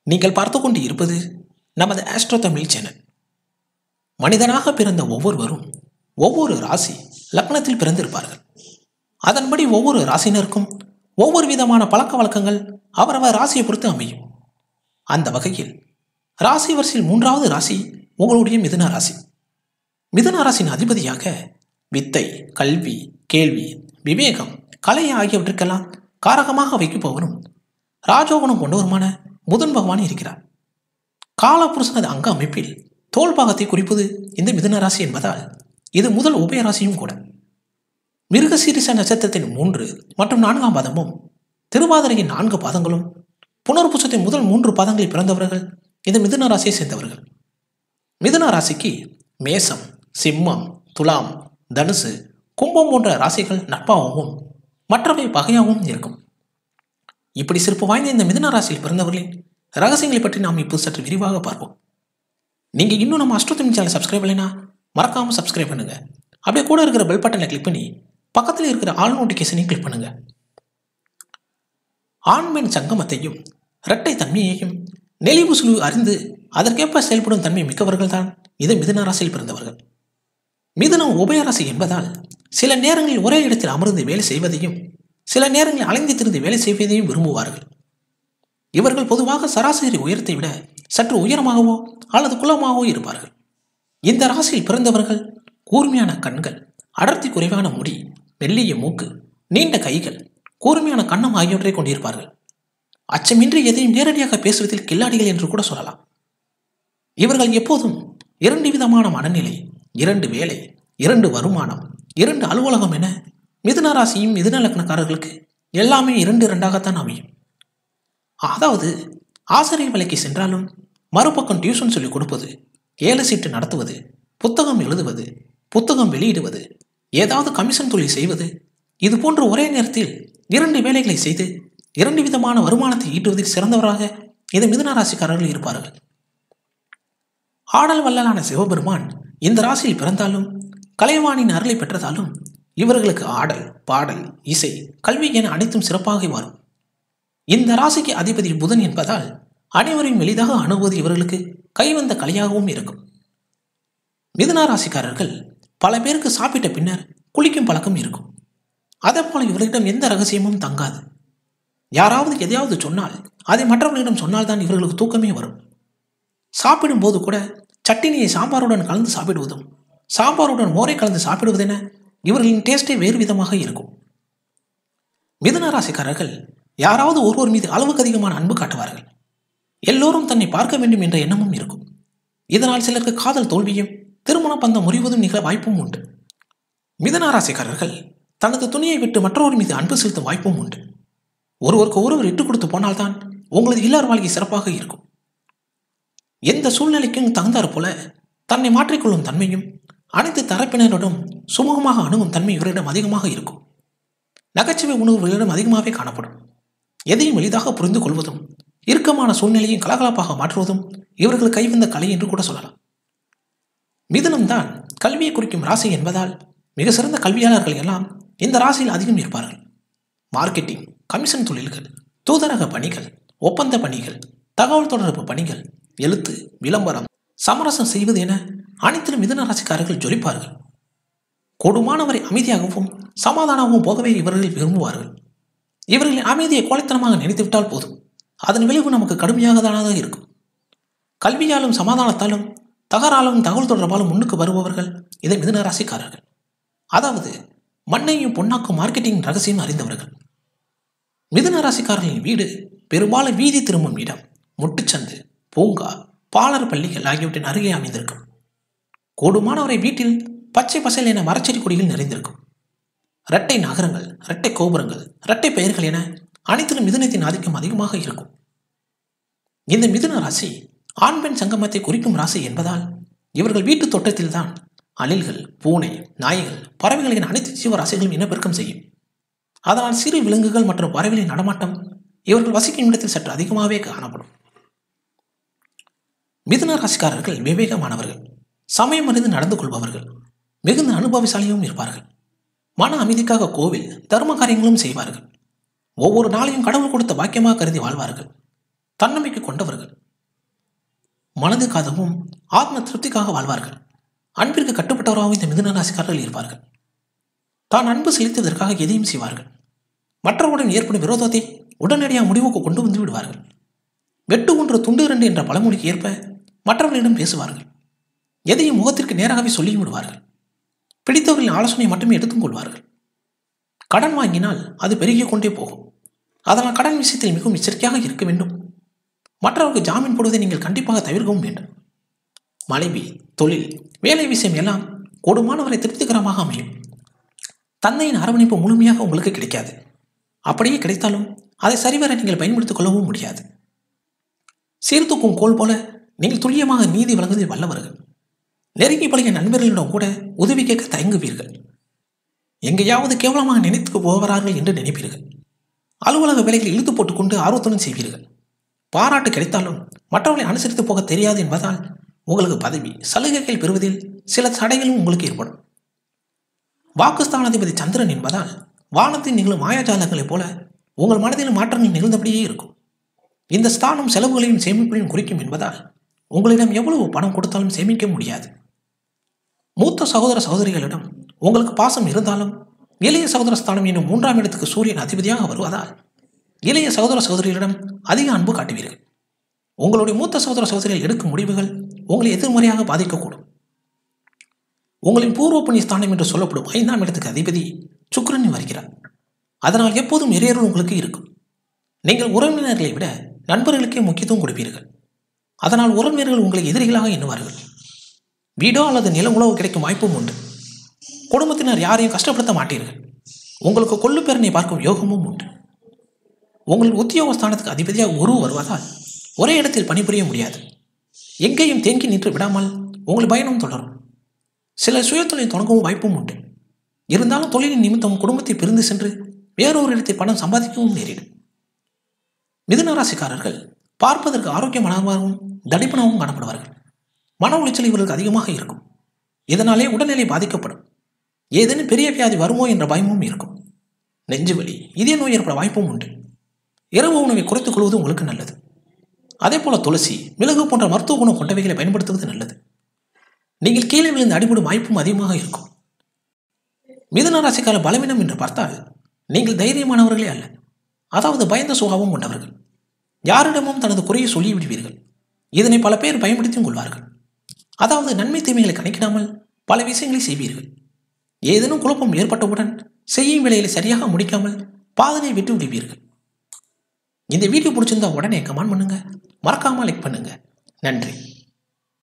நீங்கள் பார்த்து கொண்டு இருப்பது நமது ஆஸ்ட்ரோ தமிழ் சேனல் மனிதனாக பிறந்த ஒவ்வொருவரும் ஒவ்வொரு ராசி லக்னத்தில் பிறந்திருப்பார்கள் அதன்படி ஒவ்வொரு ராசினருக்கும் ஒவ்வொரு விதமான பழக்க வழக்கங்கள் அவரவர் ராசியை பொறுத்து அமையும் அந்த வகையில் ராசி வரிசையில் மூன்றாவது ராசி உங்களுடைய மிதுன ராசி மிதுன ராசியின் அதிபதியாக வித்தை கல்வி கேள்வி விவேகம் கலை ஆகியவற்றுக்கெல்லாம் காரகமாக வைக்கப்பவரும் ராஜோகுணம் கொண்டவருமான புதன் பகவான் இருக்கிறார் காலபுருஷனது அங்க அமைப்பில் தோல் பாகத்தை குறிப்பது இந்த மிதுன ராசி என்பதால் இது முதல் உபயராசியும் கூட மிருகசீரிச நட்சத்திரத்தின் மூன்று மற்றும் நான்காம் பாதமும் திருவாதிரையின் நான்கு பாதங்களும் புனர்புசத்தின் முதல் மூன்று பாதங்களில் பிறந்தவர்கள் இந்த மிதுன ராசியை சேர்ந்தவர்கள் மிதுன ராசிக்கு மேசம் சிம்மம் துலாம் தனுசு கும்பம் போன்ற ராசிகள் நட்பாகவும் மற்றவை பகையாகவும் இருக்கும் இப்படி சிறப்பு வாய்ந்த இந்த மிதுன ராசியில் பிறந்தவர்களின் ரகசியங்களை பற்றி நாம் இப்போது சற்று விரிவாக பார்ப்போம் நீங்கள் இன்னும் நம்ம அஷ்டோத்தமி சேனல் சப்ஸ்கிரைப் பண்ணலைன்னா மறக்காமல் சப்ஸ்கிரைப் பண்ணுங்கள் அப்படியே கூட இருக்கிற பெல் பட்டனை கிளிக் பண்ணி பக்கத்தில் இருக்கிற ஆல் நோட்டிஃபிகேஷனையும் கிளிக் பண்ணுங்க ஆண் பெண் சங்கமத்தையும் இரட்டை தன்மையையும் நெளிவு சுழிவு அறிந்து அதற்கேற்ப செயல்படும் தன்மை மிக்கவர்கள் தான் இது மிதுன ராசியில் பிறந்தவர்கள் மிதுனம் உபயராசி என்பதால் சில நேரங்களில் ஒரே இடத்தில் அமர்ந்து வேலை செய்வதையும் சில நேரங்களில் அலைந்து திரிந்து வேலை செய்வதையும் விரும்புவார்கள் இவர்கள் பொதுவாக சராசரி உயரத்தை விட சற்று உயரமாகவோ அல்லது குலமாகவோ இருப்பார்கள் இந்த ராசியில் பிறந்தவர்கள் கூர்மையான கண்கள் அடர்த்தி குறைவான முடி மெல்லிய மூக்கு நீண்ட கைகள் கூர்மையான கண்ணம் ஆகியவற்றை கொண்டிருப்பார்கள் அச்சமின்றி எதையும் நேரடியாக பேசுவதில் கில்லாடிகள் என்று கூட சொல்லலாம் இவர்கள் எப்போதும் இரண்டு விதமான மனநிலை இரண்டு வேலை இரண்டு வருமானம் இரண்டு அலுவலகம் என மிதுன ராசியும் மிதுன லக்னக்காரர்களுக்கு எல்லாமே இரண்டு இரண்டாகத்தான் அமையும் அதாவது ஆசிரியர் வேலைக்கு சென்றாலும் மறுபக்கம் டியூஷன் சொல்லிக் கொடுப்பது ஏழு சீட்டு நடத்துவது புத்தகம் எழுதுவது புத்தகம் வெளியிடுவது ஏதாவது கமிஷன் தொழில் செய்வது இது போன்ற ஒரே நேரத்தில் இரண்டு வேலைகளை செய்து இரண்டு விதமான வருமானத்தை ஈட்டுவதில் சிறந்தவராக இந்த மிதுன ராசிக்காரர்கள் இருப்பார்கள் ஆடல் வல்லலான சிவபெருமான் இந்த ராசியில் பிறந்தாலும் கலைவாணின் அருளை பெற்றதாலும் இவர்களுக்கு ஆடல் பாடல் இசை கல்வி என அனைத்தும் சிறப்பாக வரும் இந்த ராசிக்கு அதிபதி புதன் என்பதால் அனைவரையும் எளிதாக அணுகுவது இவர்களுக்கு கைவந்த கலையாகவும் இருக்கும் மிதுன ராசிக்காரர்கள் பல பேருக்கு சாப்பிட்ட பின்னர் குளிக்கும் பழக்கம் இருக்கும் அதே போல இவர்களிடம் எந்த ரகசியமும் தங்காது யாராவது எதையாவது சொன்னால் அதை மற்றவர்களிடம் சொன்னால்தான் இவர்களுக்கு தூக்கமே வரும் சாப்பிடும்போது கூட சட்டினியை சாம்பாருடன் கலந்து சாப்பிடுவதும் சாம்பாருடன் மோரை கலந்து சாப்பிடுவதென இவர்களின் டேஸ்டே வேறு விதமாக இருக்கும் மிதுன ராசிக்காரர்கள் யாராவது ஒருவர் மீது அளவுக்கு அதிகமான அன்பு காட்டுவார்கள் எல்லோரும் தன்னை பார்க்க வேண்டும் என்ற எண்ணமும் இருக்கும் இதனால் சிலருக்கு காதல் தோல்வியும் திருமண பந்தம் முறிவதும் நிகழ வாய்ப்பும் உண்டு மிதன ராசிக்காரர்கள் தனது துணியை விட்டு மற்றவர் மீது அன்பு செலுத்தும் வாய்ப்பும் உண்டு ஒருவருக்கு ஒருவர் இட்டு கொடுத்து போனால்தான் உங்களது இல்லற வாழ்க்கை சிறப்பாக இருக்கும் எந்த சூழ்நிலைக்கும் தகுந்தாற் போல தன்னை மாற்றிக்கொள்ளும் தன்மையும் அனைத்து தரப்பினரிடம் சுமூகமாக அணுகும் தன்மை இவரிடம் அதிகமாக இருக்கும் நகைச்சுவை உணர்வுகளிடம் அதிகமாகவே காணப்படும் எதையும் எளிதாக புரிந்து கொள்வதும் இறுக்கமான சூழ்நிலையும் கலகலப்பாக மாற்றுவதும் இவர்கள் கைவந்த கலை என்று கூட சொல்லலாம் மிதுனம்தான் கல்வியை குறிக்கும் ராசி என்பதால் மிக சிறந்த கல்வியாளர்கள் எல்லாம் இந்த ராசியில் அதிகம் இருப்பார்கள் மார்க்கெட்டிங் கமிஷன் தொழில்கள் தூதரக பணிகள் ஒப்பந்த பணிகள் தகவல் தொடர்பு பணிகள் எழுத்து விளம்பரம் சமரசம் செய்வது என அனைத்திலும் மிதுன ராசிக்காரர்கள் ஜொலிப்பார்கள் கொடுமானவரை அமைதியாகவும் சமாதானமாகவும் போகவே இவர்கள் விரும்புவார்கள் இவர்களின் அமைதியை கோழைத்தனமாக நினைத்துவிட்டால் போதும் அதன் விளைவு நமக்கு கடுமையாகதானதாக இருக்கும் கல்வியாலும் சமாதானத்தாலும் தகராலும் தகவல் தொடர்பாலும் முன்னுக்கு வருபவர்கள் இதை மிதுன ராசிக்காரர்கள் அதாவது மண்ணையும் பொன்னாக்கும் மார்க்கெட்டிங் ரகசியம் அறிந்தவர்கள் மிதுன ராசிக்காரர்களின் வீடு பெரும்பாலும் வீதி திரும்பும் இடம் முட்டுச்சந்து பூங்கா பாலர் பள்ளிகள் ஆகியவற்றின் அருகே அமைந்திருக்கும் கூடுமானவரை வீட்டில் பச்சை பசல் என மரச்செடி கொடிகள் நிறைந்திருக்கும் இரட்டை நகரங்கள் இரட்டை கோபுரங்கள் இரட்டை பெயர்கள் என அனைத்திலும் மிதுனத்தின் ஆதிக்கம் அதிகமாக இருக்கும் இந்த மிதுன ராசி ஆண் பெண் சங்கமத்தை குறிக்கும் ராசி என்பதால் இவர்கள் வீட்டு தோட்டத்தில்தான் அணில்கள் பூனை நாய்கள் பறவைகள் என அனைத்து ஜீவராசிகளும் இனப்பெருக்கம் செய்யும் அதனால் சிறு விலங்குகள் மற்றும் பறவைகளின் நடமாட்டம் இவர்கள் வசிக்கும் இடத்தில் சற்று அதிகமாகவே காணப்படும் மிதுன ராசிக்காரர்கள் விவேகமானவர்கள் சமயம் அறிந்து நடந்து கொள்பவர்கள் மிகுந்த அனுபவசாலியும் இருப்பார்கள் மன அமைதிக்காக கோவில் தர்ம காரியங்களும் செய்வார்கள் ஒவ்வொரு நாளையும் கடவுள் கொடுத்த பாக்கியமாக கருதி வாழ்வார்கள் தன்னம்பிக்கை கொண்டவர்கள் மனதுக்காகவும் ஆத்ம திருப்திக்காக வாழ்வார்கள் அன்பிற்கு கட்டுப்பட்டவராகவும் இந்த மிதுன ராசிக்காரர்கள் இருப்பார்கள் தான் அன்பு செலுத்துவதற்காக எதையும் செய்வார்கள் மற்றவருடன் ஏற்படும் விரோதத்தை உடனடியாக முடிவுக்கு கொண்டு வந்து விடுவார்கள் வெட்டு ஒன்று துண்டு இரண்டு என்ற பழமொழிக்கு ஏற்ப மற்றவர்களிடம் பேசுவார்கள் எதையும் முகத்திற்கு நேராகவே சொல்லியும் விடுவார்கள் பிடித்தவர்களின் ஆலோசனை மட்டுமே எடுத்துக் கொள்வார்கள் கடன் வாங்கினால் அது பெருகிக் கொண்டே போகும் அதனால் கடன் விஷயத்தில் மிகவும் எச்சரிக்கையாக இருக்க வேண்டும் மற்றவருக்கு ஜாமீன் போடுவதை நீங்கள் கண்டிப்பாக தவிர்க்கவும் வேண்டும் மனைவி தொழில் வேலை விஷயம் எல்லாம் கொடுமானவரை திருப்திகரமாக அமையும் தந்தையின் அரவணைப்பு முழுமையாக உங்களுக்கு கிடைக்காது அப்படியே கிடைத்தாலும் அதை சரிவர நீங்கள் பயன்படுத்திக் கொள்ளவும் முடியாது சீர்தூக்கும் கோல் போல நீங்கள் துல்லியமாக நீதி வழங்குவதில் வல்லவர்கள் நெருங்கி பழகிய நண்பர்களிடம் கூட உதவி கேட்க தயங்குவீர்கள் எங்கேயாவது கேவலமாக நினைத்து போகிறார்கள் என்று நினைப்பீர்கள் அலுவலக வேலைகளை இழுத்து போட்டுக்கொண்டு ஆர்வத்துடன் செய்வீர்கள் பாராட்டு கிடைத்தாலும் மற்றவர்களை அனுசரித்து போக தெரியாது என்பதால் உங்களுக்கு பதவி சலுகைகள் பெறுவதில் சில தடைகளும் உங்களுக்கு ஏற்படும் வாக்குஸ்தானாதிபதி சந்திரன் என்பதால் வானத்தில் நிகழும் மாயாஜாலங்களைப் போல உங்கள் மனதில் மாற்றங்கள் நிகழ்ந்தபடியே இருக்கும் இந்த ஸ்தானம் செலவுகளையும் சேமிப்பையும் குறிக்கும் என்பதால் உங்களிடம் எவ்வளவு பணம் கொடுத்தாலும் சேமிக்க முடியாது மூத்த சகோதர சகோதரிகளிடம் உங்களுக்கு பாசம் இருந்தாலும் இளைய சகோதர ஸ்தானம் என்னும் மூன்றாம் இடத்துக்கு சூரியன் அதிபதியாக வருவதால் இளைய சகோதர சகோதரிகளிடம் அதிக அன்பு காட்டுவீர்கள் உங்களுடைய மூத்த சகோதர சகோதரிகள் எடுக்கும் முடிவுகள் உங்களை எதிர்மறையாக பாதிக்கக்கூடும் உங்களின் பூர்வ புண்ணிய ஸ்தானம் என்று சொல்லப்படும் ஐந்தாம் இடத்துக்கு அதிபதி சுக்கிரன் வருகிறார் அதனால் எப்போதும் இறையர்கள் உங்களுக்கு இருக்கும் நீங்கள் உறவினர்களை விட நண்பர்களுக்கே முக்கியத்துவம் கொடுப்பீர்கள் அதனால் உறவினர்கள் உங்களை எதிரிகளாக எண்ணுவார்கள் வீடோ அல்லது நில உணவு கிடைக்கும் வாய்ப்பும் உண்டு குடும்பத்தினர் யாரையும் கஷ்டப்படுத்த மாட்டீர்கள் உங்களுக்கு கொள்ளு பேரனை பார்க்கும் யோகமும் உண்டு உங்கள் உத்தியோக ஸ்தானத்துக்கு அதிபதியாக குரு வருவதால் ஒரே இடத்தில் பணிபுரிய முடியாது எங்கேயும் தேங்கி நின்று விடாமல் உங்கள் பயணம் தொடரும் சில சுயதொழில் தொடங்கவும் வாய்ப்பும் உண்டு இருந்தாலும் தொழிலின் நிமித்தம் குடும்பத்தை பிரிந்து சென்று வேறொரு இடத்தில் பணம் சம்பாதிக்கவும் நேரிடும் மிதுன ராசிக்காரர்கள் பார்ப்பதற்கு ஆரோக்கியமானவரும் தடிப்பனவும் காணப்படுவார்கள் மன உளைச்சல் இவர்களுக்கு அதிகமாக இருக்கும் இதனாலே உடல்நிலை பாதிக்கப்படும் ஏதேனும் பெரிய வியாதி வருமோ என்ற பயமும் இருக்கும் நெஞ்சு வலி இதய நோய் ஏற்பட வாய்ப்பும் உண்டு இரவு உணவை குறைத்துக் கொள்வது உங்களுக்கு நல்லது அதே போல துளசி மிளகு போன்ற மருத்துவ குணம் கொண்டவைகளை பயன்படுத்துவது நல்லது நீங்கள் கீழே விழுந்து அடிபடும் வாய்ப்பும் அதிகமாக இருக்கும் மிதுன ராசிக்கால பலவீனம் என்று பார்த்தால் நீங்கள் தைரியமானவர்களே அல்ல அதாவது பயந்த சுபாவம் கொண்டவர்கள் யாரிடமும் தனது குறையை சொல்லி விடுவீர்கள் இதனை பல பேர் பயன்படுத்தியும் கொள்வார்கள் அதாவது நன்மை தீமைகளை கணக்கிடாமல் பல விஷயங்களை செய்வீர்கள் ஏதேனும் குழப்பம் ஏற்பட்டவுடன் செய்யும் வேலைகளை சரியாக முடிக்காமல் பாதனை விட்டு விடுவீர்கள் இந்த வீடியோ பிடிச்சிருந்தா உடனே கமெண்ட் பண்ணுங்க மறக்காம லைக் பண்ணுங்க நன்றி